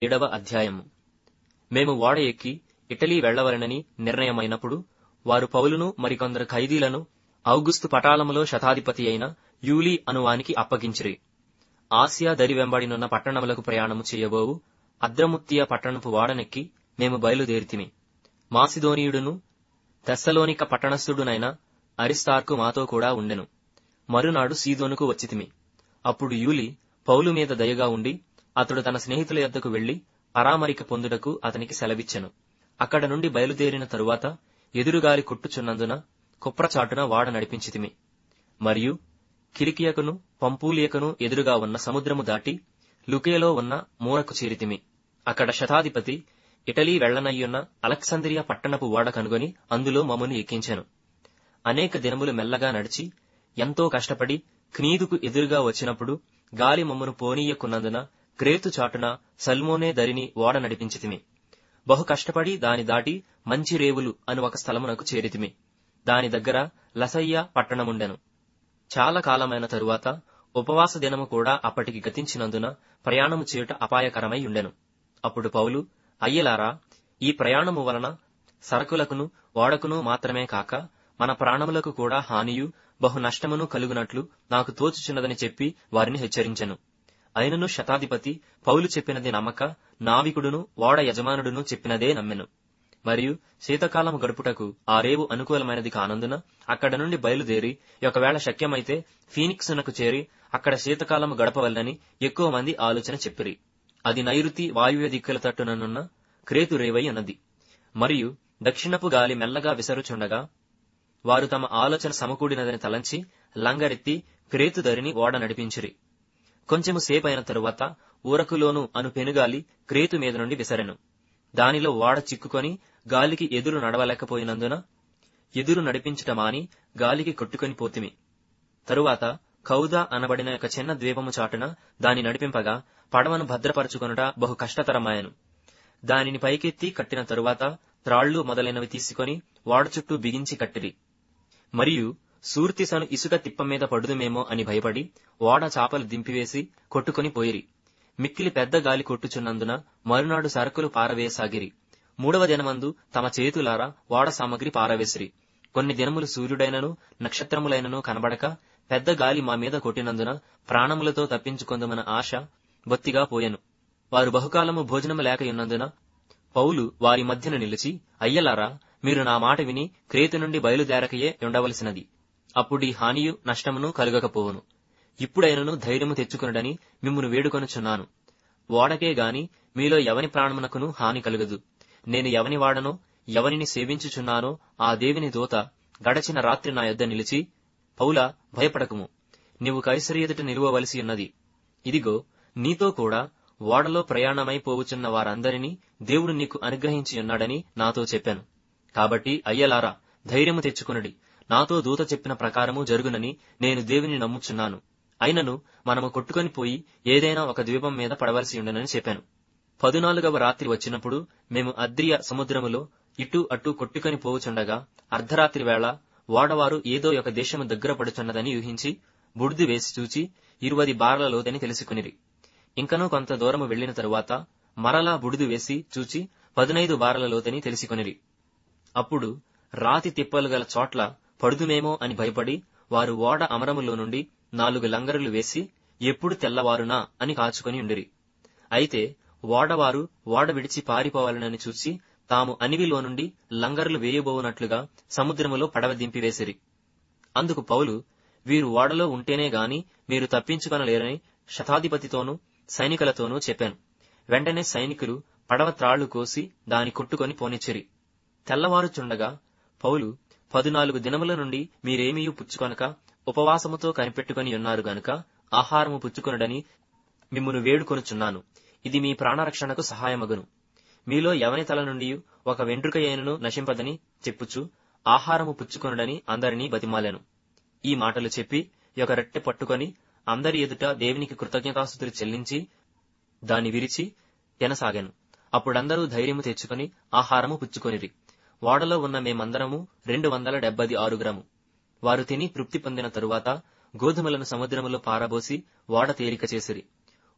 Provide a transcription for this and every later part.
ఏడవ అధ్యాయము మేము ఓడ ఎక్కి ఇటలీ వెళ్లవలెనని నిర్ణయమైనప్పుడు వారు పౌలును మరికొందరు ఖైదీలను ఔగుస్తు పటాలములో శతాధిపతి అయిన యూలీ అనువానికి అప్పగించిరి ఆసియా దరి వెంబడినున్న పట్టణములకు ప్రయాణము చేయబోవు అద్రముత్తియ పట్టణపు ఓడనెక్కి మేము బయలుదేరితిమి మాసిదోనీయుడును తెస్సలోనిక పట్టణస్థుడునైన అరిస్తార్కు మాతో కూడా ఉండెను మరునాడు సీదోనుకు వచ్చితిమి అప్పుడు యూలి పౌలు మీద దయగా ఉండి అతడు తన స్నేహితుల యొద్దకు వెళ్లి పరామరిక పొందుటకు అతనికి సెలవిచ్చెను అక్కడ నుండి బయలుదేరిన తరువాత ఎదురుగాలి కొట్టుచున్నందున కుప్రచాటున వాడ నడిపించితిమి మరియు కిలికియకును పంపూలియకును ఎదురుగా ఉన్న సముద్రము దాటి లుకేలో ఉన్న మూరకు చేరితిమి అక్కడ శతాధిపతి ఇటలీ వెళ్లనయ్యున్న అలెక్సంద్రియ పట్టణపు ఓడ కనుగొని అందులో మమ్మను ఎక్కించెను అనేక దినములు మెల్లగా నడిచి ఎంతో కష్టపడి క్నీదుకు ఎదురుగా వచ్చినప్పుడు గాలి మమ్మను పోనీయకున్నందున క్రేతు చాటున సల్మోనే దరిని ఓడ నడిపించితిమి బహు కష్టపడి దాని దాటి మంచి రేవులు అని ఒక స్థలమునకు చేరితిమి దాని దగ్గర లసయ్య పట్టణముండెను చాలా కాలమైన తరువాత ఉపవాస దినము కూడా అప్పటికి గతించినందున ప్రయాణము చేయుట అపాయకరమై ఉండెను అప్పుడు పౌలు అయ్యలారా ఈ ప్రయాణము వలన సరకులకును ఓడకును మాత్రమే కాక మన ప్రాణములకు కూడా హానియు బహు నష్టమును కలుగునట్లు నాకు తోచుచున్నదని చెప్పి వారిని హెచ్చరించెను అయినను శతాధిపతి పౌలు చెప్పినది నమ్మక నావికుడును ఓడ యజమానుడును చెప్పినదే నమ్మెను మరియు శీతకాలము గడుపుటకు ఆ రేవు అనుకూలమైనది కానందున అక్కడ నుండి బయలుదేరి ఒకవేళ శక్యమైతే ఫీనిక్సునకు చేరి అక్కడ శీతకాలము గడపవలనని ఎక్కువ మంది ఆలోచన చెప్పిరి అది నైరుతి వాయువ్య దిక్కుల తట్టుననున్న క్రేతు రేవై అన్నది మరియు దక్షిణపు గాలి మెల్లగా విసరుచుండగా వారు తమ ఆలోచన సమకూడినదని తలంచి లంగరెత్తి క్రేతు దరిని ఓడ నడిపించిరి కొంచెము సేపైన తరువాత ఊరకులోను అను పెనుగాలి క్రేతు మీద నుండి విసరెను దానిలో ఓడ చిక్కుకొని గాలికి ఎదురు నడవలేకపోయినందున ఎదురు నడిపించుట మాని గాలికి కొట్టుకొని పోతిమి తరువాత కౌదా అనబడిన ఒక చిన్న ద్వీపము చాటున దాని నడిపింపగా పడవను భద్రపరచుకొనుట బహు కష్టతరమాయను దానిని పైకెత్తి కట్టిన తరువాత త్రాళ్లు మొదలైనవి తీసుకొని ఓడ చుట్టూ బిగించి కట్టిరి మరియు సూర్తిసను ఇసుక తిప్ప మీద పడుదుమేమో అని భయపడి ఓడ చాపలు దింపివేసి కొట్టుకొని పోయిరి మిక్కిలి పెద్ద గాలి కొట్టుచున్నందున మరునాడు సరుకులు పారవేయసాగిరి మూడవ దినమందు తమ చేతులారా ఓడ సామగ్రి పారవేసిరి కొన్ని దినములు సూర్యుడైనను నక్షత్రములైనను కనబడక పెద్ద గాలి మా మీద కొట్టినందున ప్రాణములతో తప్పించుకొందుమన ఆశ బొత్తిగా పోయెను వారు బహుకాలము భోజనము లేకయున్నందున పౌలు వారి మధ్యన నిలిచి అయ్యలారా మీరు నా మాట విని క్రేతు నుండి బయలుదేరకయే ఉండవలసినది అప్పుడీ హానియు నష్టమును కలుగకపోవును ఇప్పుడైనను ధైర్యము తెచ్చుకునడని మిమ్మును వేడుకొనుచున్నాను ఓడకే గాని మీలో ఎవని ప్రాణమునకును హాని కలుగదు నేను ఎవని వాడనో ఎవరిని సేవించుచున్నానో ఆ దేవుని దూత గడచిన రాత్రి నా యొద్ద నిలిచి పౌలా భయపడకుము నీవు కైసరి ఎదుట నిలువవలసి ఉన్నది ఇదిగో నీతో కూడా ఓడలో ప్రయాణమై పోవుచున్న వారందరినీ దేవుడు నీకు అనుగ్రహించి ఉన్నాడని నాతో చెప్పాను కాబట్టి అయ్యలారా ధైర్యము తెచ్చుకునడి నాతో దూత చెప్పిన ప్రకారము జరుగునని నేను దేవుని నమ్ముచున్నాను అయినను మనము కొట్టుకొని పోయి ఏదైనా ఒక ద్వీపం మీద పడవలసి ఉండనని చెప్పాను పదునాలుగవ రాత్రి వచ్చినప్పుడు మేము అద్రియ సముద్రములో ఇటు అటు కొట్టుకొని పోవుచుండగా అర్ధరాత్రి వేళ ఓడవారు ఏదో ఒక దేశము దగ్గర పడుచున్నదని ఊహించి బుడిది వేసి చూచి ఇరువది బారల లోతని తెలుసుకునిరి ఇంకనూ కొంత దూరము వెళ్లిన తరువాత మరలా బుడిదు వేసి చూచి పదునైదు బారల లోతని తెలుసుకొనిరి అప్పుడు రాతి తిప్పలు గల చోట్ల పడుదుమేమో అని భయపడి వారు ఓడ అమరములో నుండి నాలుగు లంగరులు వేసి ఎప్పుడు తెల్లవారునా అని కాచుకొని ఉండిరి అయితే ఓడవారు ఓడ విడిచి పారిపోవాలనని చూసి తాము అనివిలో నుండి లంగరులు వేయబోవునట్లుగా సముద్రములో పడవ దింపివేసిరి అందుకు పౌలు వీరు ఓడలో ఉంటేనే గాని మీరు తప్పించుకొనలేరని శతాధిపతితోనూ సైనికులతోనూ చెప్పాను వెంటనే సైనికులు పడవ త్రాళ్లు కోసి దాని కొట్టుకొని పోనిచ్చిరి తెల్లవారుచుండగా పౌలు పదునాలుగు దినముల నుండి మీరేమీ పుచ్చుకొనక ఉపవాసముతో కనిపెట్టుకుని ఉన్నారు గనుక ఆహారము పుచ్చుకొనడని మిమ్మును వేడుకొనుచున్నాను ఇది మీ ప్రాణరక్షణకు సహాయమగును మీలో ఎవని తల నుండి ఒక వెంట్రుక అయినను నశింపదని చెప్పుచు ఆహారము పుచ్చుకొనడని అందరినీ బతిమాలాను ఈ మాటలు చెప్పి ఒక రట్టె పట్టుకొని అందరి ఎదుట దేవునికి కృతజ్ఞతాస్తుతులు చెల్లించి దాన్ని విరిచి తినసాగాను అప్పుడందరూ ధైర్యము తెచ్చుకొని ఆహారము పుచ్చుకొనిరి ఓడలో ఉన్న మేమందరము రెండు వందల డెబ్బది ఆరుగురము వారు తిని తృప్తి పొందిన తరువాత గోధుమలను సముద్రములో పారబోసి ఓడ తేలిక చేసిరి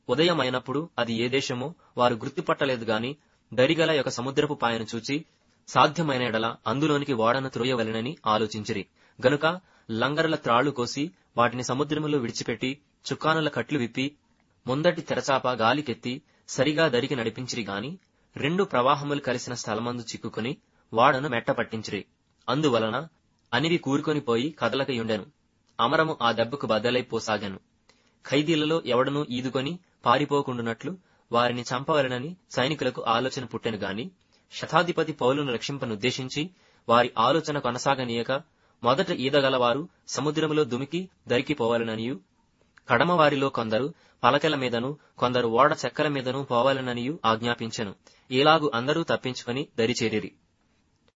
ఉదయమైనప్పుడు అది ఏ దేశమో వారు గుర్తుపట్టలేదు గాని దరిగల యొక్క సముద్రపు పాయను చూచి సాధ్యమైన ఎడల అందులోనికి ఓడను త్రోయవలెనని ఆలోచించిరి గనుక లంగరుల త్రాళ్లు కోసి వాటిని సముద్రములో విడిచిపెట్టి చుక్కానుల కట్లు విప్పి ముందటి తెరచాప గాలికెత్తి సరిగా దరికి నడిపించిరి గాని రెండు ప్రవాహములు కలిసిన స్థలమందు చిక్కుకుని వాడను మెట్ట పట్టించిరి అందువలన అనివి కూరుకొని పోయి కదలకయుండెను అమరము ఆ దెబ్బకు బద్దలైపోసాగాను ఖైదీలలో ఎవడనూ ఈదుకొని పారిపోకుండునట్లు వారిని చంపవలెనని సైనికులకు ఆలోచన పుట్టెను గాని శతాధిపతి పౌలును రక్షింపనుద్దేశించి వారి ఆలోచన కొనసాగనీయక మొదట ఈదగలవారు సముద్రములో దుమికి దరికిపోవాలననియు కడమవారిలో కొందరు పలకల మీదను కొందరు ఓడ చెక్కల మీదను పోవాలననియు ఆజ్ఞాపించెను ఇలాగు అందరూ తప్పించుకొని దరిచేరిరి